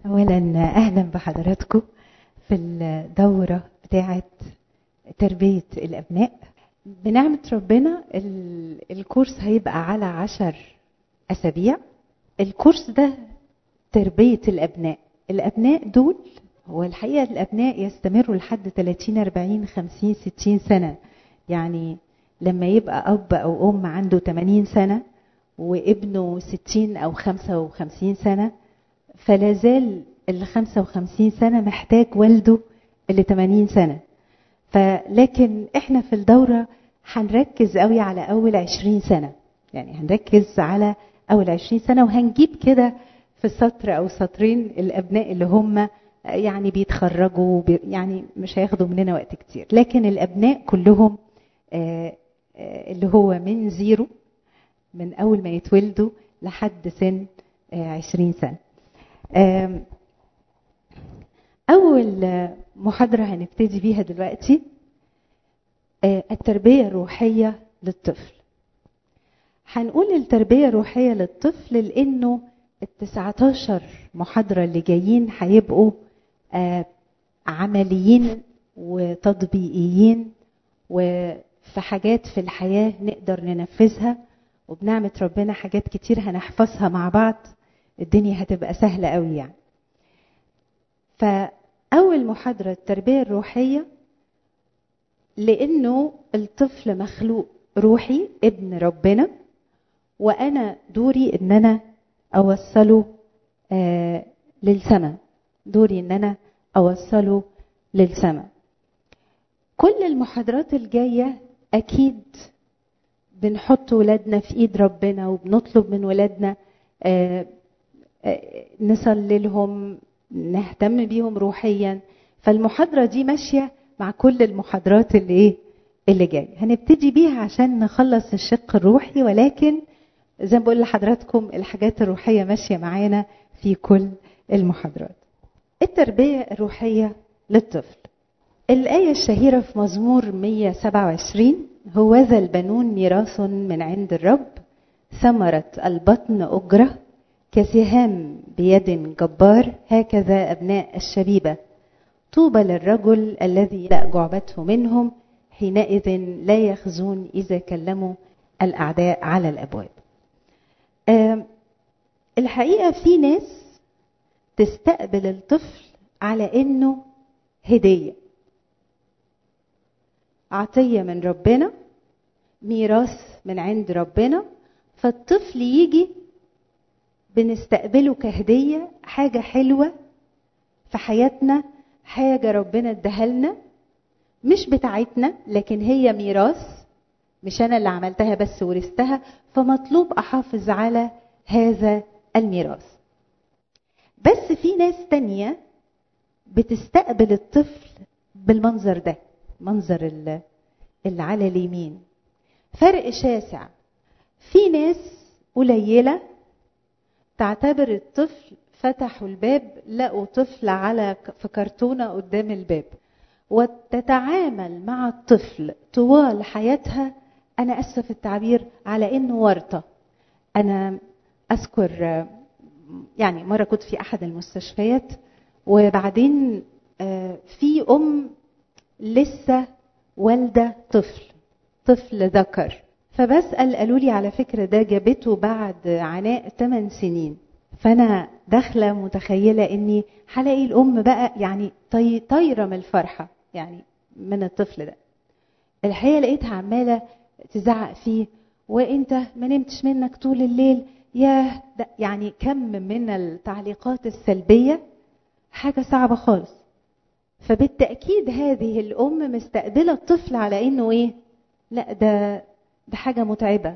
اولا اهلا بحضراتكم في الدوره بتاعه تربيه الابناء بنعمه ربنا الكورس هيبقى على عشر اسابيع الكورس ده تربيه الابناء الابناء دول هو الحقيقه الابناء يستمروا لحد 30 40 50 60 سنه يعني لما يبقى اب او ام عنده 80 سنه وابنه 60 او 55 سنه فلا زال ال 55 سنه محتاج والده اللي 80 سنه فلكن احنا في الدوره هنركز قوي على اول 20 سنه يعني هنركز على اول 20 سنه وهنجيب كده في سطر او سطرين الابناء اللي هم يعني بيتخرجوا يعني مش هياخدوا مننا وقت كتير لكن الابناء كلهم اللي هو من زيرو من اول ما يتولدوا لحد سن 20 سنه اول محاضره هنبتدي بيها دلوقتي التربيه الروحيه للطفل هنقول التربيه الروحيه للطفل لانه ال 19 محاضره اللي جايين هيبقوا عمليين وتطبيقيين وفي حاجات في الحياه نقدر ننفذها وبنعمه ربنا حاجات كتير هنحفظها مع بعض الدنيا هتبقى سهله قوي يعني فاول محاضره التربيه الروحيه لانه الطفل مخلوق روحي ابن ربنا وانا دوري ان انا اوصله آه للسماء دوري ان انا اوصله للسماء كل المحاضرات الجايه اكيد بنحط ولادنا في ايد ربنا وبنطلب من ولادنا آه آه نصلي لهم نهتم بيهم روحيا فالمحاضره دي ماشيه مع كل المحاضرات اللي ايه اللي جايه هنبتدي بيها عشان نخلص الشق الروحي ولكن زي ما بقول لحضراتكم الحاجات الروحيه ماشيه معانا في كل المحاضرات التربيه الروحيه للطفل الآية الشهيرة في مزمور 127 هوذا البنون ميراث من عند الرب ثمرة البطن أجرة كسهام بيد جبار هكذا أبناء الشبيبة طوبى للرجل الذي لا جعبته منهم حينئذ لا يخزون إذا كلموا الأعداء على الأبواب الحقيقة في ناس تستقبل الطفل على إنه هدية عطية من ربنا ميراث من عند ربنا فالطفل يجي بنستقبله كهدية حاجة حلوة في حياتنا حاجة ربنا اداها لنا مش بتاعتنا لكن هي ميراث مش أنا اللي عملتها بس ورثتها فمطلوب أحافظ على هذا الميراث بس في ناس تانية بتستقبل الطفل بالمنظر ده منظر اللي على اليمين فرق شاسع في ناس قليلة تعتبر الطفل فتحوا الباب لقوا طفل على في كرتونة قدام الباب وتتعامل مع الطفل طوال حياتها أنا أسفة في التعبير على إنه ورطة أنا أذكر يعني مرة كنت في أحد المستشفيات وبعدين في أم لسه والدة طفل طفل ذكر فبسأل قالوا لي على فكرة ده جابته بعد عناء 8 سنين فأنا داخلة متخيلة إني هلاقي الأم بقى يعني طي طايرة من الفرحة يعني من الطفل ده الحقيقة لقيتها عمالة تزعق فيه وانت ما نمتش منك طول الليل ياه ده يعني كم من التعليقات السلبية حاجة صعبة خالص فبالتأكيد هذه الأم مستقبلة الطفل على إنه إيه؟ لا ده ده حاجة متعبة.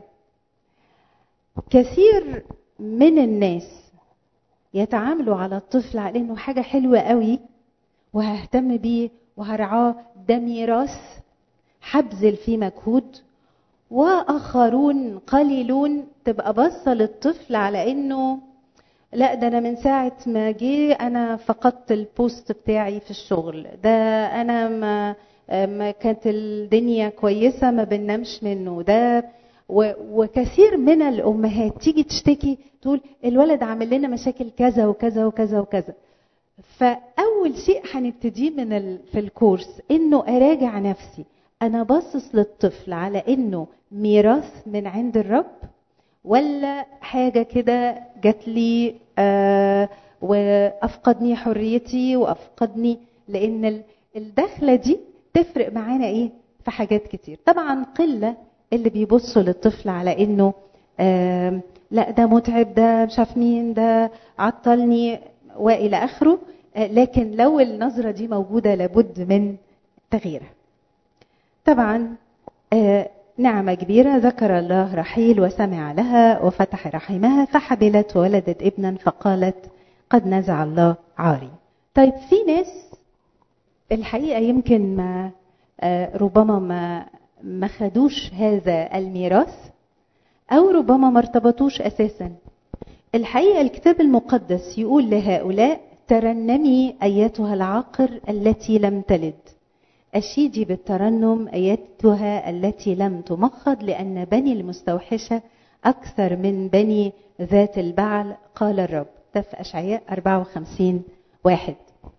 كثير من الناس يتعاملوا على الطفل على إنه حاجة حلوة قوي وههتم بيه وهرعاه ده ميراث هبذل فيه مجهود وآخرون قليلون تبقى باصة للطفل على إنه لا ده انا من ساعه ما جه انا فقدت البوست بتاعي في الشغل ده انا ما ما كانت الدنيا كويسه ما بننامش منه ده وكثير من الامهات تيجي تشتكي تقول الولد عامل لنا مشاكل كذا وكذا وكذا وكذا فاول شيء هنبتديه من ال... في الكورس انه اراجع نفسي انا باصص للطفل على انه ميراث من عند الرب ولا حاجه كده جات لي آه وافقدني حريتي وافقدني لان الدخله دي تفرق معانا ايه في حاجات كتير طبعا قله اللي بيبصوا للطفل على انه آه لا ده متعب ده مش عارف مين ده عطلني والى اخره آه لكن لو النظره دي موجوده لابد من تغييرها طبعا آه نعمة كبيرة ذكر الله رحيل وسمع لها وفتح رحمها فحبلت وولدت ابنا فقالت قد نزع الله عاري طيب في ناس الحقيقة يمكن ما ربما ما ما خدوش هذا الميراث أو ربما ما ارتبطوش أساسا الحقيقة الكتاب المقدس يقول لهؤلاء ترنمي أيتها العاقر التي لم تلد أشيدي بالترنم أيتها التي لم تمخض لأن بني المستوحشة أكثر من بني ذات البعل قال الرب ده في أشعياء 54 واحد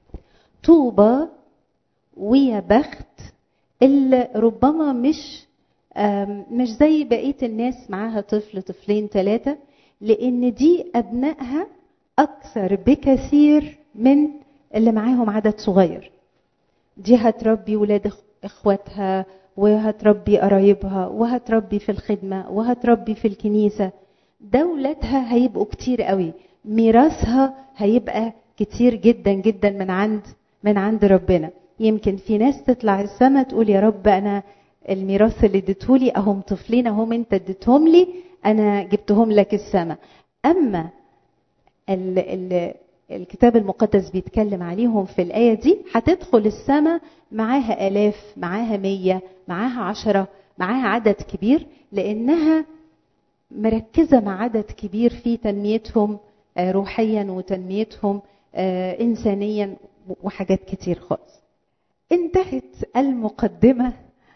طوبى ويا بخت اللي ربما مش مش زي بقية الناس معاها طفل طفلين ثلاثة لأن دي أبنائها أكثر بكثير من اللي معاهم عدد صغير دي هتربي ولاد اخواتها وهتربي قرايبها وهتربي في الخدمة وهتربي في الكنيسة دولتها هيبقوا كتير قوي ميراثها هيبقى كتير جدا جدا من عند من عند ربنا يمكن في ناس تطلع السما تقول يا رب انا الميراث اللي اديتهولي اهم طفلين اهم انت اديتهم لي انا جبتهم لك السما اما ال ال الكتاب المقدس بيتكلم عليهم في الآية دي هتدخل السماء معاها آلاف معاها مية معاها عشرة معاها عدد كبير لأنها مركزة مع عدد كبير في تنميتهم روحيا وتنميتهم إنسانيا وحاجات كتير خالص انتهت المقدمة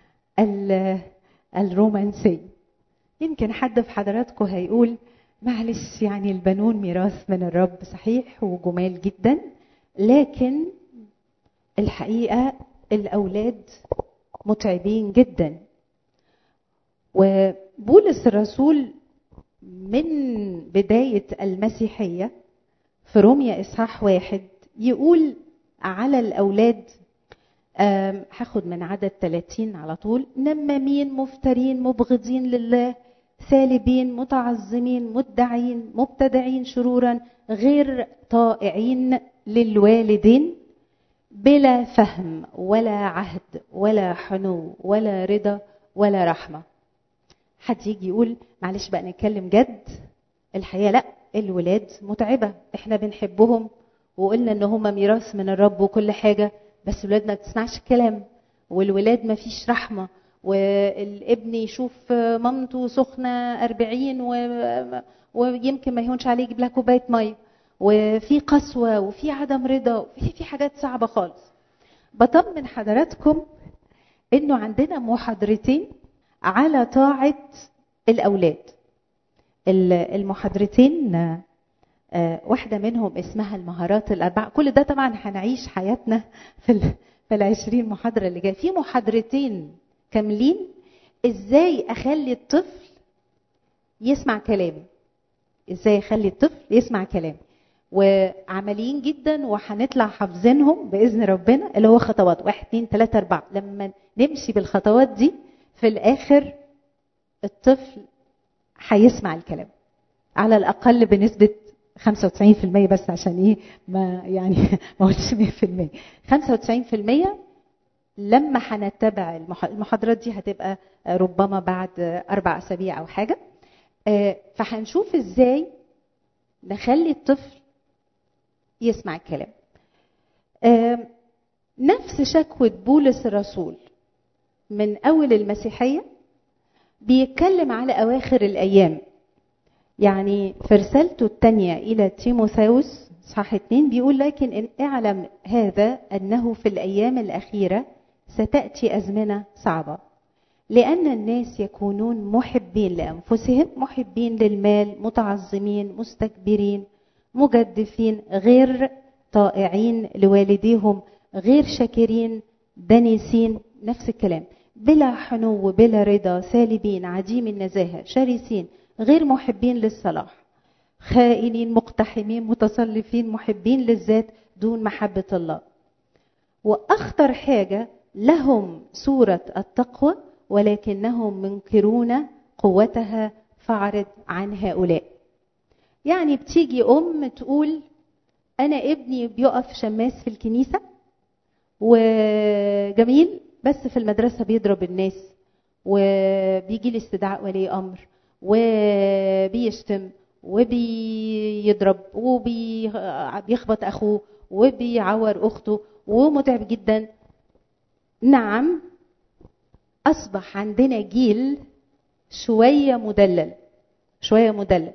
الرومانسية يمكن حد في حضراتكم هيقول معلش يعني البنون ميراث من الرب صحيح وجمال جدا لكن الحقيقه الاولاد متعبين جدا وبولس الرسول من بدايه المسيحيه في روميا اصحاح واحد يقول على الاولاد هاخد من عدد 30 على طول نمامين مفترين مبغضين لله سالبين متعظمين مدعين مبتدعين شرورا غير طائعين للوالدين بلا فهم ولا عهد ولا حنو ولا رضا ولا رحمه حد يجي يقول معلش بقى نتكلم جد الحقيقه لا الولاد متعبه احنا بنحبهم وقلنا ان هم ميراث من الرب وكل حاجه بس الولاد ما بتسمعش الكلام والولاد ما فيش رحمه والابن يشوف مامته سخنة أربعين و... ويمكن ما يهونش عليه يجيب لها كوباية مية وفي قسوة وفي عدم رضا وفي في حاجات صعبة خالص بطمن حضراتكم انه عندنا محاضرتين على طاعة الأولاد المحاضرتين واحدة منهم اسمها المهارات الأربعة كل ده طبعا هنعيش حياتنا في في العشرين محاضرة اللي جاية في محاضرتين كاملين ازاي اخلي الطفل يسمع كلامي ازاي اخلي الطفل يسمع كلامي وعمليين جدا وهنطلع حافظينهم باذن ربنا اللي هو خطوات واحد اتنين تلاته اربعه لما نمشي بالخطوات دي في الاخر الطفل هيسمع الكلام على الاقل بنسبه 95% بس عشان ايه ما يعني ما قلتش 100% 95% لما هنتبع المحاضرات دي هتبقى ربما بعد اربع اسابيع او حاجه فهنشوف ازاي نخلي الطفل يسمع الكلام نفس شكوى بولس الرسول من اول المسيحيه بيتكلم على اواخر الايام يعني في رسالته الثانيه الى تيموثاوس صح اتنين بيقول لكن إن اعلم هذا انه في الايام الاخيره ستاتي ازمنه صعبه لان الناس يكونون محبين لانفسهم محبين للمال متعظمين مستكبرين مجدفين غير طائعين لوالديهم غير شاكرين دنيسين نفس الكلام بلا حنو بلا رضا سالبين عديم النزاهة شرسين غير محبين للصلاح خائنين مقتحمين متصلفين محبين للذات دون محبة الله وأخطر حاجة لهم صورة التقوى ولكنهم منكرون قوتها فاعرض عن هؤلاء يعني بتيجي أم تقول أنا ابني بيقف شماس في الكنيسة وجميل بس في المدرسة بيضرب الناس وبيجي لي استدعاء ولي أمر وبيشتم وبيضرب وبيخبط أخوه وبيعور أخته ومتعب جدا نعم أصبح عندنا جيل شوية مدلل شوية مدلل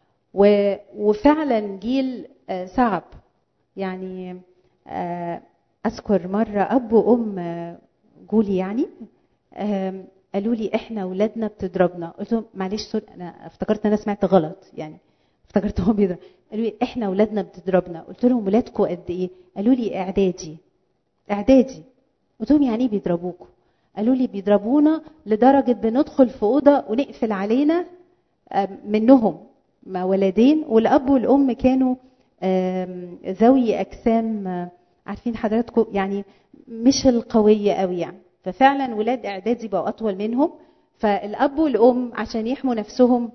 وفعلا جيل صعب يعني أذكر مرة أب وأم جولي يعني قالوا لي احنا اولادنا بتضربنا قلت لهم معلش سوري انا افتكرت انا سمعت غلط يعني افتكرت هو بيضرب قالوا لي احنا اولادنا بتضربنا قلت لهم ولادكم قد ايه قالوا لي اعدادي اعدادي قلت لهم يعني ايه بيضربوكم قالوا لي بيضربونا لدرجه بندخل في اوضه ونقفل علينا منهم ما ولدين والاب والام كانوا ذوي اجسام عارفين حضراتكم يعني مش القويه قوي يعني ففعلا ولاد اعدادي بقوا اطول منهم فالاب والام عشان يحموا نفسهم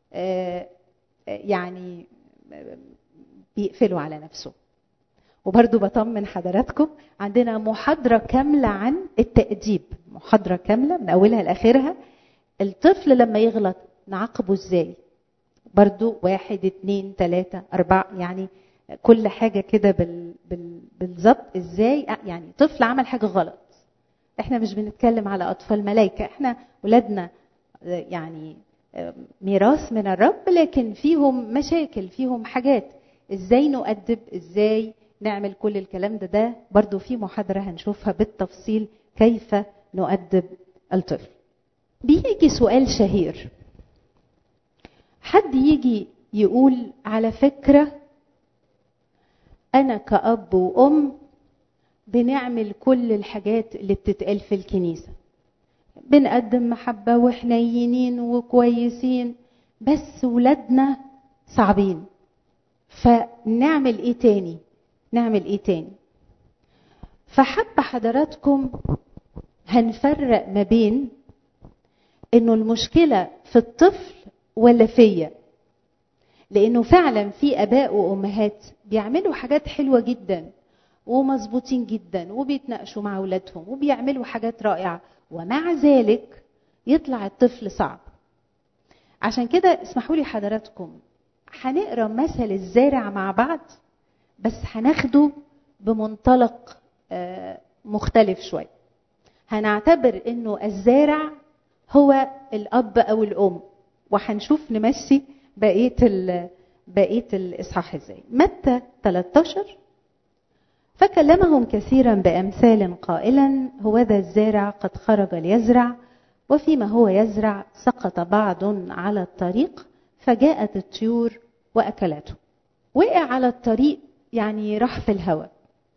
يعني بيقفلوا على نفسهم وبرضو بطمن حضراتكم عندنا محاضرة كاملة عن التأديب محاضرة كاملة من أولها لآخرها الطفل لما يغلط نعاقبه ازاي برضو واحد اتنين تلاتة أربعة يعني كل حاجة كده بال... بال... بالظبط ازاي يعني طفل عمل حاجة غلط احنا مش بنتكلم على أطفال ملايكة احنا ولادنا يعني ميراث من الرب لكن فيهم مشاكل فيهم حاجات ازاي نؤدب ازاي نعمل كل الكلام ده ده برضو في محاضرة هنشوفها بالتفصيل كيف نؤدب الطفل بيجي سؤال شهير حد يجي يقول على فكرة أنا كأب وأم بنعمل كل الحاجات اللي بتتقال في الكنيسة بنقدم محبة وحنينين وكويسين بس ولادنا صعبين فنعمل ايه تاني نعمل ايه تاني فحابة حضراتكم هنفرق ما بين انه المشكلة في الطفل ولا فيا لانه فعلا في اباء وامهات بيعملوا حاجات حلوة جدا ومظبوطين جدا وبيتناقشوا مع اولادهم وبيعملوا حاجات رائعة ومع ذلك يطلع الطفل صعب عشان كده اسمحوا لي حضراتكم هنقرا مثل الزارع مع بعض بس هناخده بمنطلق مختلف شويه هنعتبر انه الزارع هو الاب او الام وهنشوف نمشي بقيه بقيه الاصحاح ازاي متى 13 فكلمهم كثيرا بامثال قائلا هو ذا الزارع قد خرج ليزرع وفيما هو يزرع سقط بعض على الطريق فجاءت الطيور واكلته وقع على الطريق يعني راح في الهواء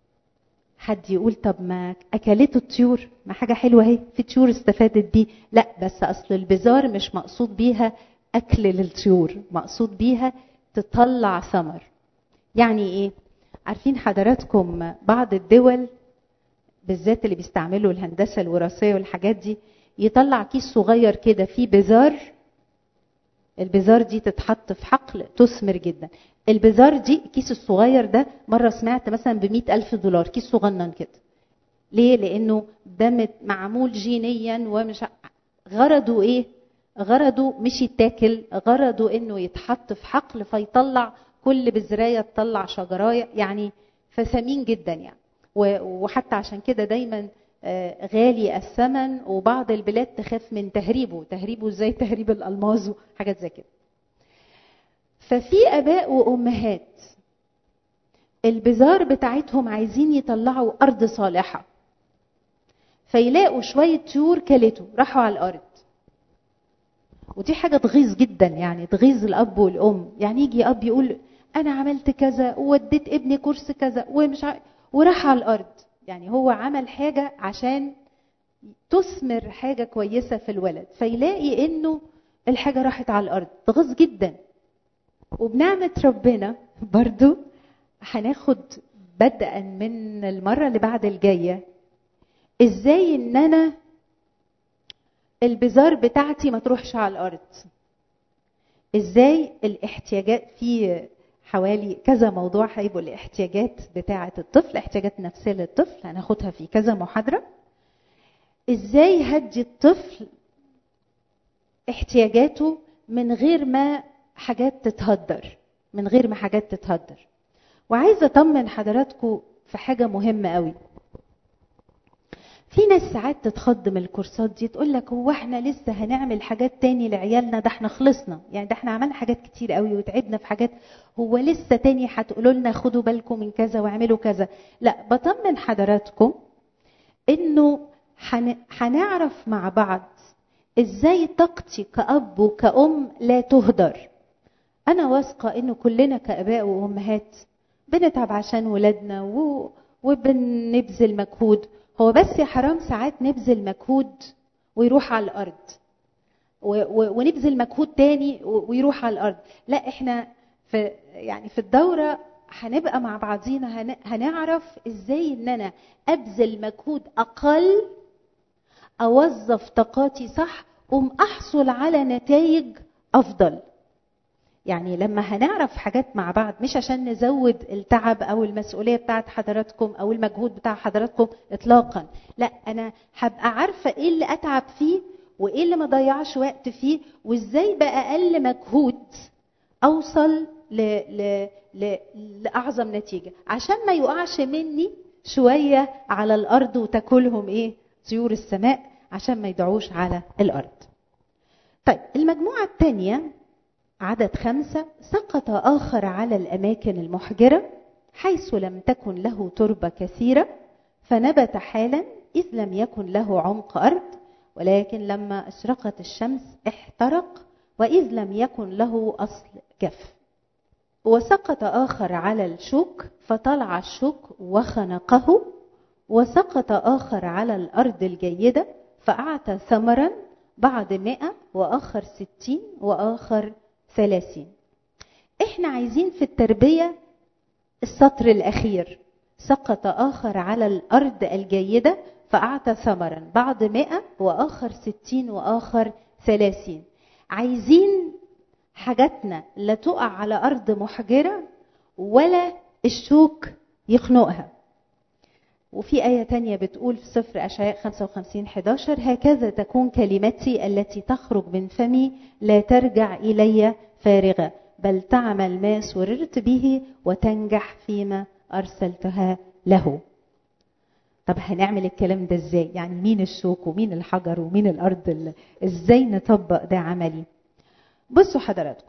حد يقول طب ما اكلته الطيور ما حاجه حلوه اهي في طيور استفادت بيه لا بس اصل البزار مش مقصود بيها اكل للطيور مقصود بيها تطلع ثمر يعني ايه عارفين حضراتكم بعض الدول بالذات اللي بيستعملوا الهندسه الوراثيه والحاجات دي يطلع كيس صغير كده فيه بزار البزار دي تتحط في حقل تثمر جدا البزار دي الكيس الصغير ده مرة سمعت مثلا ب ألف دولار كيس صغنن كده ليه لأنه ده معمول جينيا ومش غرضه إيه غرضه مش يتاكل غرضه إنه يتحط في حقل فيطلع كل بزراية تطلع شجراية يعني فثمين جدا يعني وحتى عشان كده دايما غالي الثمن وبعض البلاد تخاف من تهريبه تهريبه زي تهريب الالماظ وحاجات زي كده ففي اباء وامهات البزار بتاعتهم عايزين يطلعوا ارض صالحه فيلاقوا شويه طيور كلته راحوا على الارض ودي حاجه تغيظ جدا يعني تغيظ الاب والام يعني يجي اب يقول انا عملت كذا ووديت ابني كورس كذا ومش ع... وراح على الارض يعني هو عمل حاجه عشان تثمر حاجه كويسه في الولد فيلاقي انه الحاجه راحت على الارض تغيظ جدا وبنعمه ربنا برضو هناخد بدءا من المره اللي بعد الجايه ازاي ان انا البزار بتاعتي ما تروحش على الارض ازاي الاحتياجات في حوالي كذا موضوع هيبقوا الاحتياجات بتاعه الطفل الاحتياجات النفسيه للطفل هناخدها في كذا محاضره ازاي هدي الطفل احتياجاته من غير ما حاجات تتهدر من غير ما حاجات تتهدر وعايزه اطمن حضراتكم في حاجه مهمه قوي في ناس ساعات تتخض من الكورسات دي تقول لك هو احنا لسه هنعمل حاجات تاني لعيالنا ده احنا خلصنا يعني ده احنا عملنا حاجات كتير قوي وتعبنا في حاجات هو لسه تاني هتقولوا لنا خدوا بالكم من كذا واعملوا كذا لا بطمن حضراتكم انه هنعرف مع بعض ازاي طاقتي كأب وكأم لا تهدر انا واثقة انه كلنا كآباء وأمهات بنتعب عشان ولادنا و... وبنبذل مجهود هو بس يا حرام ساعات نبذل مجهود ويروح على الارض و... و... ونبذل مجهود تاني ويروح على الارض لا احنا في يعني في الدوره هنبقى مع بعضينا هن... هنعرف ازاي ان انا ابذل مجهود اقل اوظف طاقاتي صح قوم احصل على نتائج افضل يعني لما هنعرف حاجات مع بعض مش عشان نزود التعب او المسؤوليه بتاعت حضراتكم او المجهود بتاع حضراتكم اطلاقا لا انا هبقى عارفه ايه اللي اتعب فيه وايه اللي ما ضيعش وقت فيه وازاي باقل مجهود اوصل ل... ل... ل... لاعظم نتيجه عشان ما يقعش مني شويه على الارض وتاكلهم ايه طيور السماء عشان ما يدعوش على الارض طيب المجموعه الثانيه عدد خمسة سقط آخر على الأماكن المحجرة حيث لم تكن له تربة كثيرة فنبت حالا إذ لم يكن له عمق أرض ولكن لما أشرقت الشمس احترق وإذ لم يكن له أصل كف وسقط آخر على الشوك فطلع الشوك وخنقه وسقط آخر على الأرض الجيدة فأعطى ثمرا بعد مئة وآخر ستين وآخر ثلاثين احنا عايزين في التربية السطر الأخير سقط آخر على الأرض الجيدة فأعطى ثمرا بعض مئة وآخر ستين وآخر ثلاثين عايزين حاجاتنا لا تقع على أرض محجرة ولا الشوك يخنقها وفي آية تانية بتقول في سفر أشعياء 55 11 هكذا تكون كلمتي التي تخرج من فمي لا ترجع إلي فارغة بل تعمل ما سررت به وتنجح فيما أرسلتها له طب هنعمل الكلام ده ازاي يعني مين الشوك ومين الحجر ومين الأرض ازاي نطبق ده عملي بصوا حضراتكم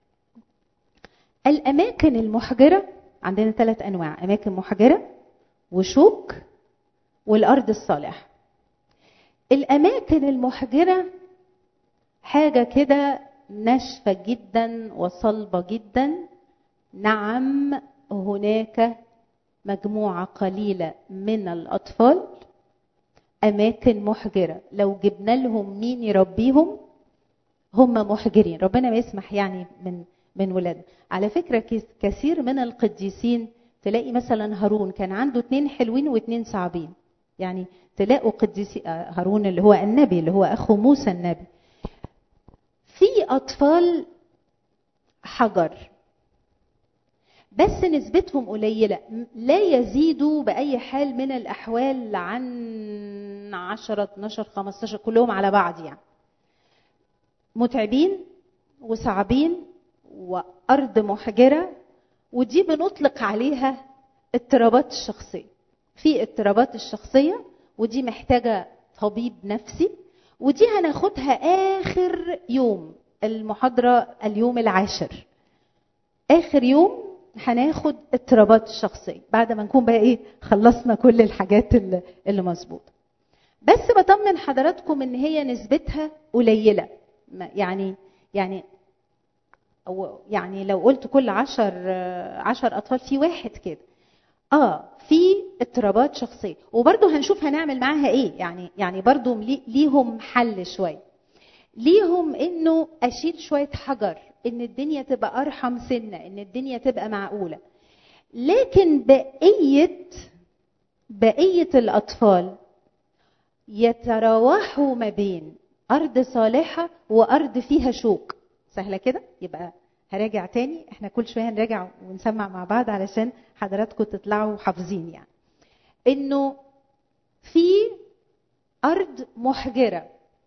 الأماكن المحجرة عندنا ثلاث أنواع أماكن محجرة وشوك والارض الصالح الاماكن المحجره حاجه كده ناشفه جدا وصلبه جدا نعم هناك مجموعه قليله من الاطفال اماكن محجره لو جبنا لهم مين يربيهم هم محجرين ربنا ما يسمح يعني من من ولادنا على فكره كثير من القديسين تلاقي مثلا هارون كان عنده اتنين حلوين واتنين صعبين يعني تلاقوا قديسي هارون اللي هو النبي اللي هو اخو موسى النبي في اطفال حجر بس نسبتهم قليله لا يزيدوا باي حال من الاحوال عن 10 12 15 كلهم على بعض يعني متعبين وصعبين وارض محجره ودي بنطلق عليها اضطرابات الشخصيه في اضطرابات الشخصيه ودي محتاجه طبيب نفسي ودي هناخدها اخر يوم المحاضره اليوم العاشر اخر يوم هناخد اضطرابات الشخصيه بعد ما نكون بقى ايه خلصنا كل الحاجات اللي, اللي مظبوطه بس بطمن حضراتكم ان هي نسبتها قليله يعني يعني او يعني لو قلت كل عشر عشر اطفال في واحد كده اه في اضطرابات شخصيه وبرضه هنشوف هنعمل معاها ايه يعني يعني برضه ليهم حل شويه ليهم انه اشيل شويه حجر ان الدنيا تبقى ارحم سنه ان الدنيا تبقى معقوله لكن بقيه بقيه الاطفال يتراوحوا ما بين ارض صالحه وارض فيها شوك سهله كده يبقى هراجع تاني احنا كل شويه هنراجع ونسمع مع بعض علشان حضراتكم تطلعوا حافظين يعني انه في ارض محجره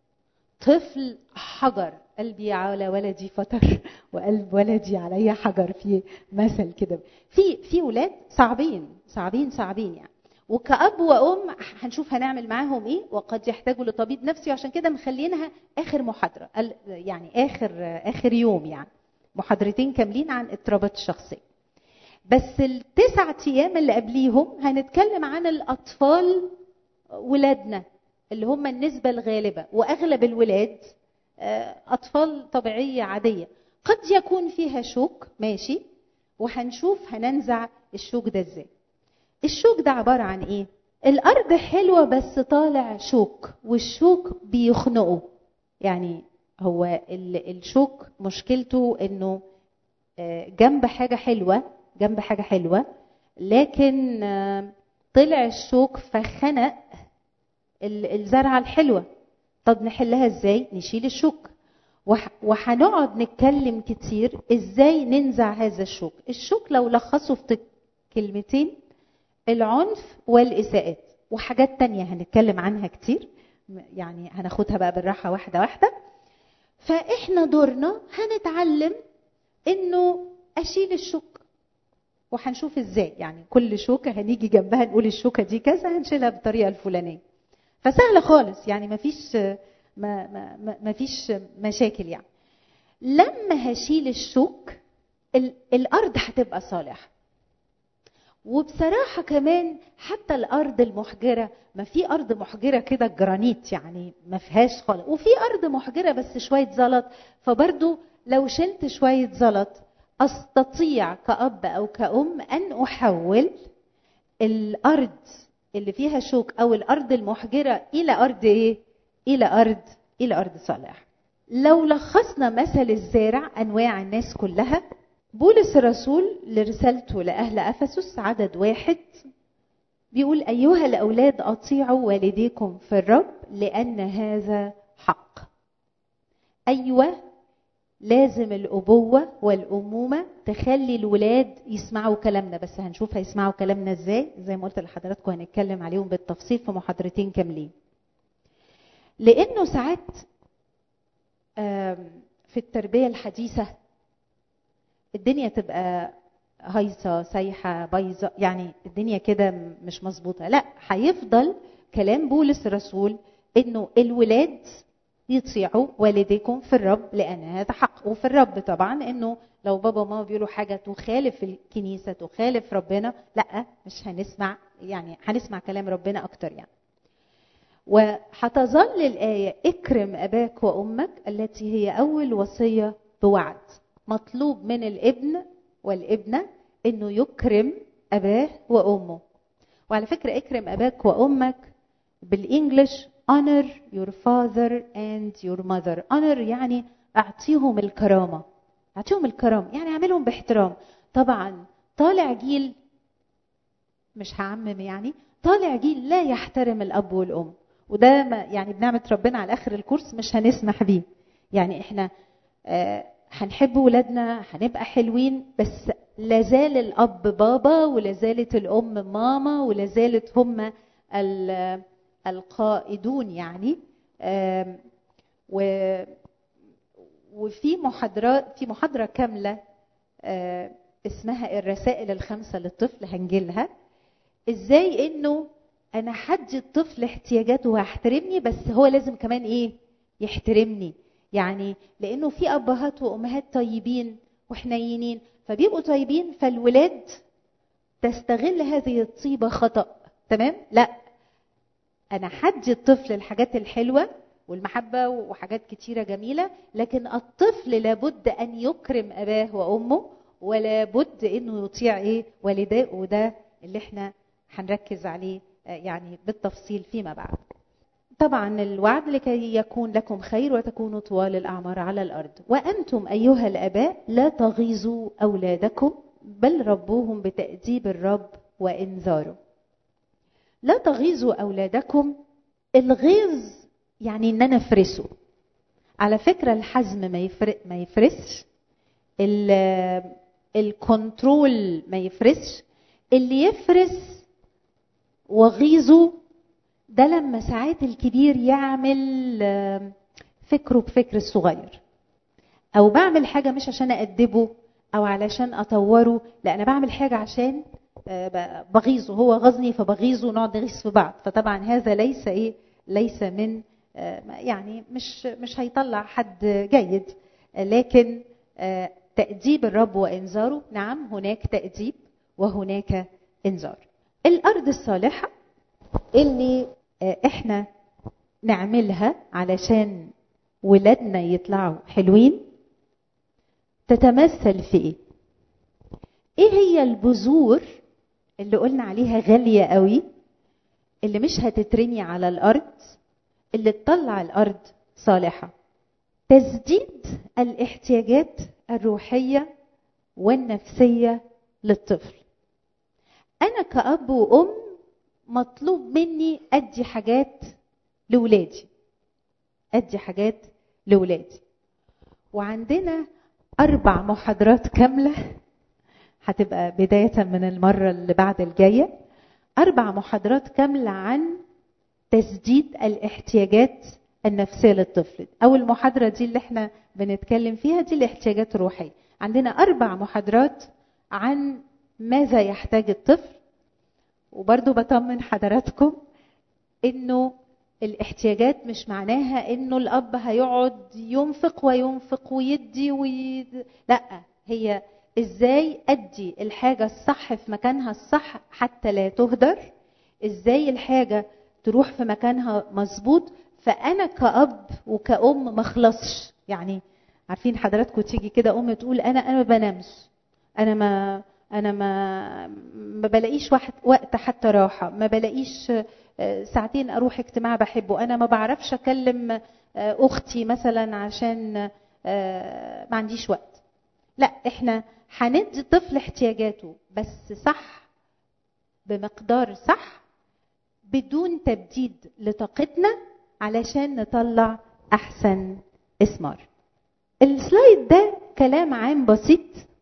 طفل حجر قلبي على ولدي فطر وقلب ولدي علي حجر في مثل كده في في ولاد صعبين صعبين صعبين يعني وكأب وأم هنشوف هنعمل معاهم إيه وقد يحتاجوا لطبيب نفسي عشان كده مخلينها آخر محاضرة يعني آخر آخر يوم يعني محاضرتين كاملين عن اضطرابات الشخصية بس التسعة أيام اللي قبليهم هنتكلم عن الأطفال ولادنا اللي هم النسبة الغالبة وأغلب الولاد أطفال طبيعية عادية قد يكون فيها شوك ماشي وهنشوف هننزع الشوك ده ازاي الشوك ده عبارة عن ايه الارض حلوة بس طالع شوك والشوك بيخنقه يعني هو الشوك مشكلته انه جنب حاجة حلوة جنب حاجة حلوة لكن طلع الشوك فخنق الزرعة الحلوة طب نحلها ازاي نشيل الشوك وهنقعد نتكلم كتير ازاي ننزع هذا الشوك الشوك لو لخصه في كلمتين العنف والإساءات وحاجات تانية هنتكلم عنها كتير يعني هناخدها بقى بالراحة واحدة واحدة فإحنا دورنا هنتعلم إنه أشيل الشوك وهنشوف إزاي يعني كل شوكة هنيجي جنبها نقول الشوكة دي كذا هنشيلها بالطريقة الفلانية فسهلة خالص يعني مفيش ما ما ما فيش مشاكل يعني لما هشيل الشوك الارض هتبقى صالحه وبصراحه كمان حتى الارض المحجره ما في ارض محجره كده جرانيت يعني ما فيهاش خالص وفي ارض محجره بس شويه زلط فبرضو لو شلت شويه زلط استطيع كاب او كأم ان احول الارض اللي فيها شوك او الارض المحجره الى ارض ايه الى ارض الى ارض صالح لو لخصنا مثل الزارع انواع الناس كلها بولس الرسول لرسالته لاهل افسس عدد واحد بيقول ايها الاولاد اطيعوا والديكم في الرب لان هذا حق ايوه لازم الابوه والامومه تخلي الولاد يسمعوا كلامنا بس هنشوف هيسمعوا كلامنا ازاي زي ما قلت لحضراتكم هنتكلم عليهم بالتفصيل في محاضرتين كاملين لانه ساعات في التربيه الحديثه الدنيا تبقى هايصه سايحه بايظه يعني الدنيا كده مش مظبوطه لا هيفضل كلام بولس الرسول انه الولاد يطيعوا والديكم في الرب لان هذا حق وفي الرب طبعا انه لو بابا وماما بيقولوا حاجه تخالف الكنيسه تخالف ربنا لا مش هنسمع يعني هنسمع كلام ربنا اكتر يعني وهتظل الآية اكرم أباك وأمك التي هي أول وصية بوعد مطلوب من الابن والابنة إنه يكرم أباه وأمه وعلى فكرة اكرم أباك وأمك بالإنجلش honor your father and your mother honor يعني أعطيهم الكرامة أعطيهم الكرامة يعني أعملهم باحترام طبعا طالع جيل مش هعمم يعني طالع جيل لا يحترم الأب والأم وده يعني بنعمة ربنا على آخر الكورس مش هنسمح بيه يعني احنا آه هنحب ولادنا هنبقى حلوين بس لازال الأب بابا ولازالت الأم ماما ولازالت هم القائدون يعني آه و وفي محاضرات في محاضرة كاملة آه اسمها الرسائل الخمسة للطفل هنجيلها ازاي انه انا حدي الطفل احتياجاته وهحترمني بس هو لازم كمان ايه يحترمني يعني لانه في ابهات وامهات طيبين وحنينين فبيبقوا طيبين فالولاد تستغل هذه الطيبه خطا تمام لا انا حدي الطفل الحاجات الحلوه والمحبه وحاجات كتيره جميله لكن الطفل لابد ان يكرم اباه وامه ولا بد انه يطيع ايه والديه وده اللي احنا هنركز عليه يعني بالتفصيل فيما بعد طبعا الوعد لكي يكون لكم خير وتكونوا طوال الاعمار على الارض وانتم ايها الاباء لا تغيظوا اولادكم بل ربوهم بتاديب الرب وانذاره لا تغيظوا اولادكم الغيظ يعني ان انا افرسه على فكره الحزم ما يفرق ما يفرسش الكنترول ما يفرسش اللي يفرس وغيظه ده لما ساعات الكبير يعمل فكره بفكر الصغير او بعمل حاجه مش عشان اادبه او علشان اطوره لا انا بعمل حاجه عشان بغيظه هو غزني فبغيظه ونقعد نغيظ في بعض فطبعا هذا ليس ايه ليس من يعني مش مش هيطلع حد جيد لكن تأديب الرب وإنذاره نعم هناك تأديب وهناك إنذار الأرض الصالحة اللي إحنا نعملها علشان ولادنا يطلعوا حلوين تتمثل في إيه؟ إيه هي البذور اللي قلنا عليها غالية قوي اللي مش هتترمي على الأرض اللي تطلع الأرض صالحة تسديد الاحتياجات الروحيه والنفسيه للطفل انا كاب وام مطلوب مني ادي حاجات لولادي ادي حاجات لولادي وعندنا اربع محاضرات كامله هتبقى بدايه من المره اللي بعد الجايه اربع محاضرات كامله عن تسديد الاحتياجات النفسيه للطفل اول محاضره دي اللي احنا بنتكلم فيها دي الاحتياجات الروحيه عندنا اربع محاضرات عن ماذا يحتاج الطفل وبرضو بطمن حضراتكم انه الاحتياجات مش معناها انه الاب هيقعد ينفق وينفق ويدي ويد... لا هي ازاي ادي الحاجه الصح في مكانها الصح حتى لا تهدر ازاي الحاجه تروح في مكانها مظبوط فانا كاب وكأم ما اخلصش يعني عارفين حضراتكم تيجي كده ام تقول انا انا ما بنامش انا ما انا ما ما بلاقيش وقت حتى راحه ما بلاقيش ساعتين اروح اجتماع بحبه انا ما بعرفش اكلم اختي مثلا عشان ما عنديش وقت لا احنا هندي الطفل احتياجاته بس صح بمقدار صح بدون تبديد لطاقتنا علشان نطلع احسن اسمار السلايد ده كلام عام بسيط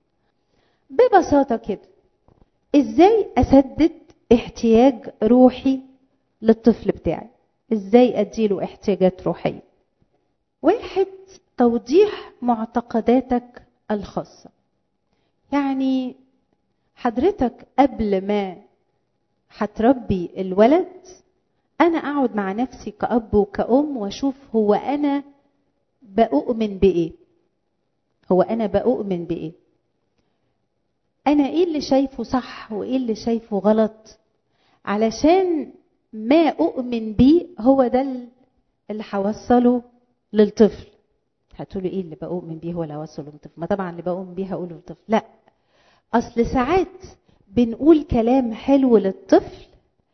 ببساطه كده ازاي اسدد احتياج روحي للطفل بتاعي ازاي اديله احتياجات روحيه واحد توضيح معتقداتك الخاصه يعني حضرتك قبل ما هتربي الولد انا اقعد مع نفسي كاب وكأم واشوف هو انا بأؤمن بايه هو انا بأؤمن بايه انا ايه اللي شايفه صح وايه اللي شايفه غلط علشان ما اؤمن بيه هو ده اللي هوصله للطفل هتقولوا ايه اللي بؤمن بيه هو اللي هوصله للطفل ما طبعا اللي بؤمن بيه هقوله للطفل لا اصل ساعات بنقول كلام حلو للطفل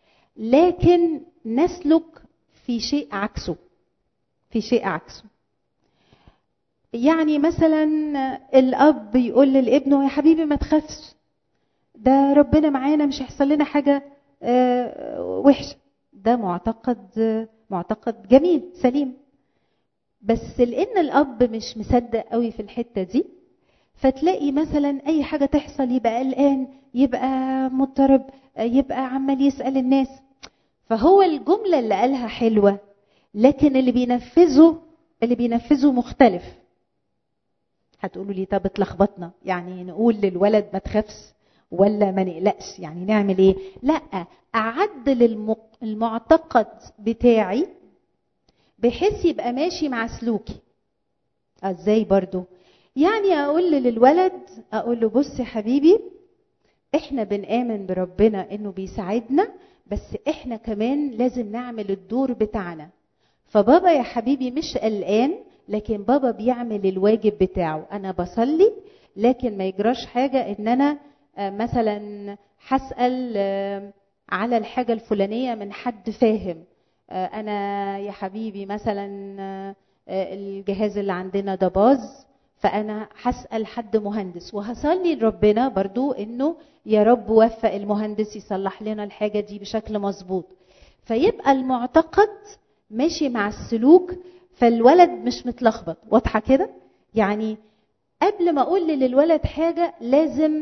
لكن نسلك في شيء عكسه في شيء عكسه يعني مثلا الاب يقول لابنه يا حبيبي ما تخافش ده ربنا معانا مش هيحصل لنا حاجه وحشه ده معتقد معتقد جميل سليم بس لان الاب مش مصدق قوي في الحته دي فتلاقي مثلا اي حاجه تحصل يبقى قلقان يبقى مضطرب يبقى عمال يسال الناس فهو الجمله اللي قالها حلوه لكن اللي بينفذه اللي بينفذه مختلف هتقولوا لي طب اتلخبطنا يعني نقول للولد ما تخافش ولا ما نقلقش يعني نعمل ايه لا اعدل المعتقد بتاعي بحيث يبقى ماشي مع سلوكي ازاي برضو يعني اقول للولد اقول له بص يا حبيبي احنا بنآمن بربنا انه بيساعدنا بس احنا كمان لازم نعمل الدور بتاعنا فبابا يا حبيبي مش قلقان لكن بابا بيعمل الواجب بتاعه انا بصلي لكن ما يجراش حاجه ان انا مثلا هسال على الحاجه الفلانيه من حد فاهم انا يا حبيبي مثلا الجهاز اللي عندنا ده باظ فانا هسال حد مهندس وهصلي لربنا برضو انه يا رب وفق المهندس يصلح لنا الحاجه دي بشكل مظبوط فيبقى المعتقد ماشي مع السلوك فالولد مش متلخبط واضحه كده يعني قبل ما اقول للولد حاجه لازم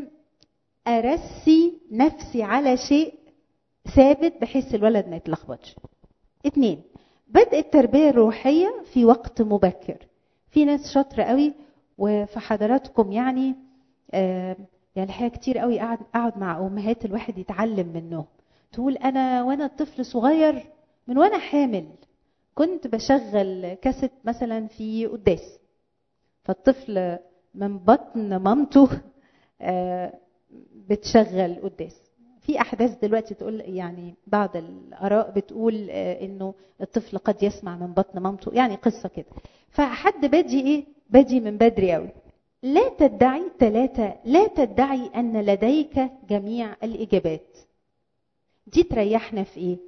ارسي نفسي على شيء ثابت بحيث الولد ما يتلخبطش اتنين بدء التربيه الروحيه في وقت مبكر في ناس شاطره قوي وفي حضراتكم يعني آه يعني الحقيقه كتير قوي قاعد اقعد مع امهات الواحد يتعلم منهم تقول انا وانا الطفل صغير من وانا حامل كنت بشغل كاسيت مثلا في قداس فالطفل من بطن مامته آه بتشغل قداس في احداث دلوقتي تقول يعني بعض الاراء بتقول آه انه الطفل قد يسمع من بطن مامته يعني قصه كده فحد بادي ايه بادي من بدري قوي لا تدعي ثلاثة لا تدعي أن لديك جميع الإجابات دي تريحنا في إيه؟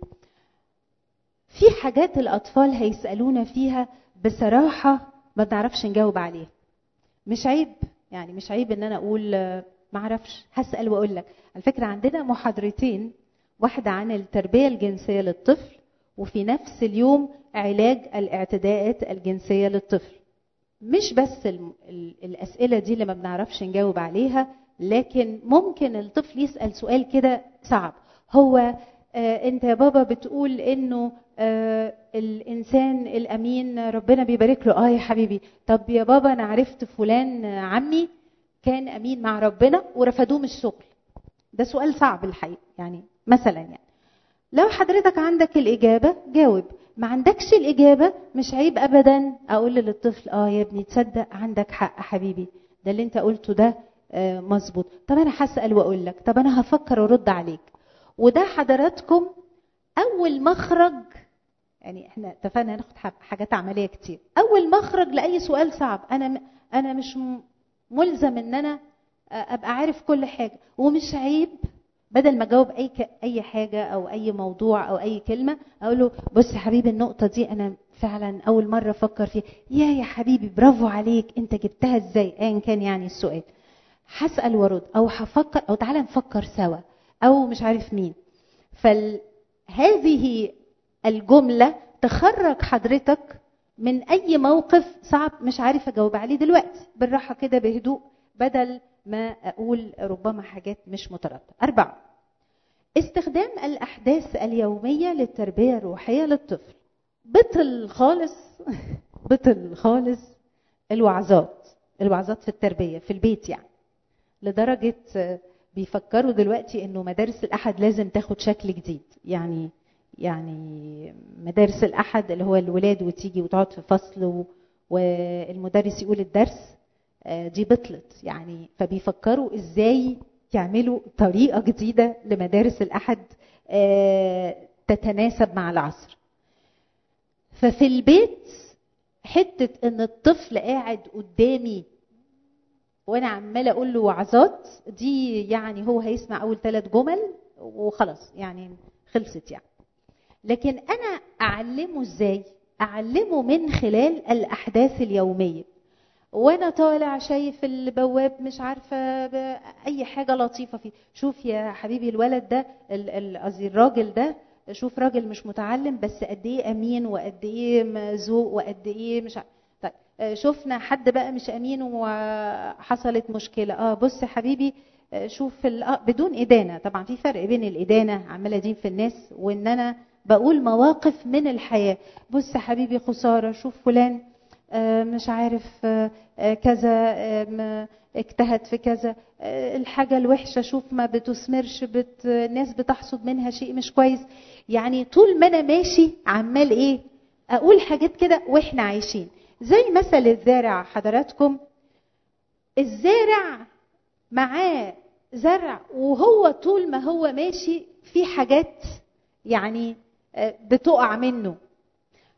في حاجات الأطفال هيسألونا فيها بصراحة ما بنعرفش نجاوب عليها مش عيب يعني مش عيب ان انا اقول ما اعرفش هسال واقول لك على فكره عندنا محاضرتين واحده عن التربيه الجنسيه للطفل وفي نفس اليوم علاج الاعتداءات الجنسيه للطفل مش بس الاسئله دي اللي ما بنعرفش نجاوب عليها لكن ممكن الطفل يسال سؤال كده صعب هو آه انت يا بابا بتقول انه آه الانسان الامين ربنا بيبارك له اه يا حبيبي طب يا بابا انا عرفت فلان عمي كان امين مع ربنا ورفضوه من الشغل ده سؤال صعب الحقيقه يعني مثلا يعني لو حضرتك عندك الاجابه جاوب ما عندكش الاجابه مش عيب ابدا اقول للطفل اه يا ابني تصدق عندك حق حبيبي ده اللي انت قلته ده آه مظبوط طب انا هسال واقول لك طب انا هفكر وارد عليك وده حضراتكم اول مخرج يعني احنا اتفقنا هناخد حاجات عمليه كتير اول مخرج لاي سؤال صعب انا انا مش ملزم ان انا ابقى عارف كل حاجه ومش عيب بدل ما اجاوب اي ك... اي حاجه او اي موضوع او اي كلمه اقول له بص يا حبيبي النقطه دي انا فعلا اول مره افكر فيها يا يا حبيبي برافو عليك انت جبتها ازاي ايا كان يعني السؤال هسال وارد او هفكر او تعالى نفكر سوا او مش عارف مين فهذه الجمله تخرج حضرتك من اي موقف صعب مش عارف اجاوب عليه دلوقتي بالراحه كده بهدوء بدل ما اقول ربما حاجات مش مترابطه اربعه استخدام الاحداث اليوميه للتربيه الروحيه للطفل بطل خالص بطل خالص الوعظات الوعظات في التربيه في البيت يعني لدرجه بيفكروا دلوقتي انه مدارس الاحد لازم تاخد شكل جديد يعني يعني مدارس الاحد اللي هو الولاد وتيجي وتقعد في فصل والمدرس يقول الدرس دي بطلت يعني فبيفكروا ازاي يعملوا طريقه جديده لمدارس الاحد تتناسب مع العصر ففي البيت حته ان الطفل قاعد قدامي وانا عماله اقول له وعظات دي يعني هو هيسمع اول ثلاث جمل وخلاص يعني خلصت يعني لكن انا اعلمه ازاي اعلمه من خلال الاحداث اليوميه وانا طالع شايف البواب مش عارفه اي حاجه لطيفه فيه شوف يا حبيبي الولد ده قصدي الراجل ده شوف راجل مش متعلم بس قد ايه امين وقد ايه ذوق وقد ايه مش عارف. طيب شفنا حد بقى مش امين وحصلت مشكله اه بص يا حبيبي شوف بدون ادانه طبعا في فرق بين الادانه عماله دين في الناس وان انا بقول مواقف من الحياه بص يا حبيبي خساره شوف فلان مش عارف كذا اجتهد في كذا الحاجة الوحشة شوف ما بتثمرش بت الناس بتحصد منها شيء مش كويس يعني طول ما انا ماشي عمال ايه اقول حاجات كده واحنا عايشين زي مثل الزارع حضراتكم الزارع معاه زرع وهو طول ما هو ماشي في حاجات يعني بتقع منه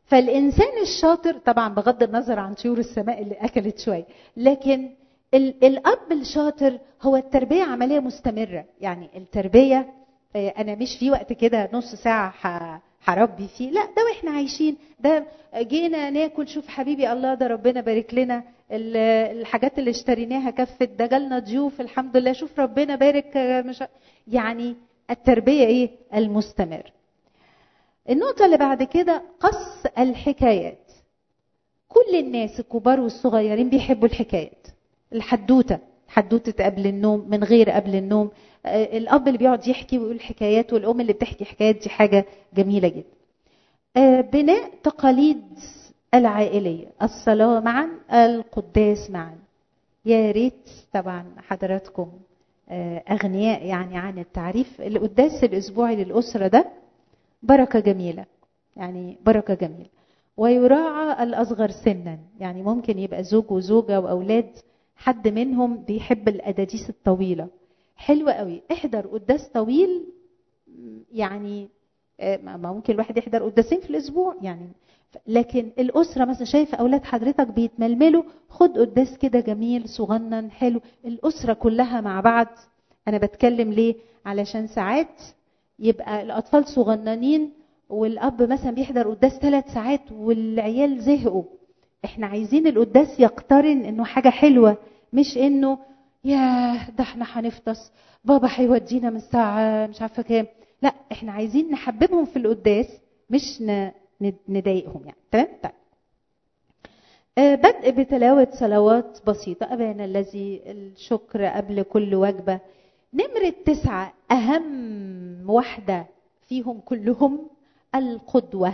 فالانسان الشاطر طبعا بغض النظر عن طيور السماء اللي اكلت شويه لكن الاب الشاطر هو التربيه عمليه مستمره يعني التربيه انا مش في وقت كده نص ساعه هربي فيه لا ده واحنا عايشين ده جينا ناكل شوف حبيبي الله ده ربنا بارك لنا الحاجات اللي اشتريناها كفت ده جالنا ضيوف الحمد لله شوف ربنا بارك مش يعني التربيه ايه المستمر النقطه اللي بعد كده قص الحكايات كل الناس الكبار والصغيرين بيحبوا الحكايات الحدوته حدوته قبل النوم من غير قبل النوم الاب اللي بيقعد يحكي ويقول حكايات والام اللي بتحكي حكايات دي حاجه جميله جدا بناء تقاليد العائليه الصلاه معا القداس معا يا ريت طبعا حضراتكم اغنياء يعني عن التعريف القداس الاسبوعي للاسره ده بركه جميله يعني بركه جميله ويراعى الاصغر سنا يعني ممكن يبقى زوج وزوجه واولاد حد منهم بيحب الاداديس الطويله حلوة قوي احضر قداس طويل يعني ممكن الواحد يحضر قداسين في الاسبوع يعني لكن الاسره مثلا شايفه اولاد حضرتك بيتململوا خد قداس كده جميل صغنن حلو الاسره كلها مع بعض انا بتكلم ليه علشان ساعات يبقى الاطفال صغننين والاب مثلا بيحضر قداس ثلاث ساعات والعيال زهقوا احنا عايزين القداس يقترن انه حاجه حلوه مش انه ياه ده احنا هنفطس بابا هيودينا من الساعة مش عارفة كام لا احنا عايزين نحببهم في القداس مش نضايقهم يعني تمام طيب آه بدء بتلاوة صلوات بسيطة أبانا الذي الشكر قبل كل وجبة نمرة تسعة أهم واحدة فيهم كلهم القدوة